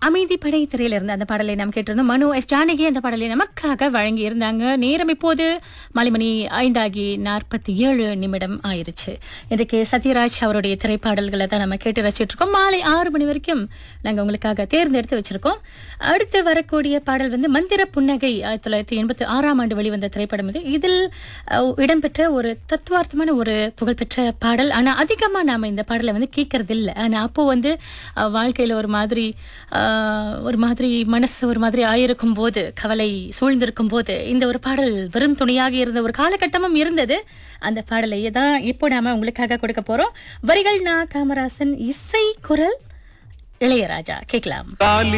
அமைதி படை திரையிலிருந்து அந்த பாடலை நாம் கேட்டிருந்தோம் மனு எஸ் ஜானகி அந்த பாடலை நமக்காக வழங்கி இருந்தாங்க நேரம் இப்போது மணிமணி ஐந்தாகி நாற்பத்தி ஏழு நிமிடம் ஆயிருச்சு இன்றைக்கு சத்யராஜ் அவருடைய திரைப்பாடல்களை தான் நம்ம கேட்டு ரசிச்சிட்டு இருக்கோம் மாலை ஆறு மணி வரைக்கும் நாங்க உங்களுக்காக தேர்ந்தெடுத்து வச்சிருக்கோம் அடுத்து வரக்கூடிய பாடல் வந்து மந்திர புன்னகை ஆயிரத்தி தொள்ளாயிரத்தி எண்பத்தி ஆறாம் ஆண்டு வெளிவந்த திரைப்படம் இது இதில் அஹ், இடம்பெற்ற ஒரு தத்துவார்த்தமான ஒரு புகழ்பெற்ற பாடல் ஆனா அதிகமா நாம இந்த பாடலை வந்து கேட்கறது இல்லை ஆனா அப்போ வந்து அஹ், வாழ்க்கையில ஒரு மாதிரி அஹ், ஒரு மாதிரி மனசு ஒரு மாதிரி ஆயிருக்கும் போது கவலை சூழ்ந்திருக்கும் போது இந்த ஒரு பாடல் வெறும் துணையாக இருந்த ஒரு காலகட்டமும் இருந்தது அந்த பாடலை தான் இப்போ நாம உங்களுக்காக கொடுக்க போறோம் வரிகள் நா காமராசன் இசை குரல் இளையராஜா கேட்கலாம்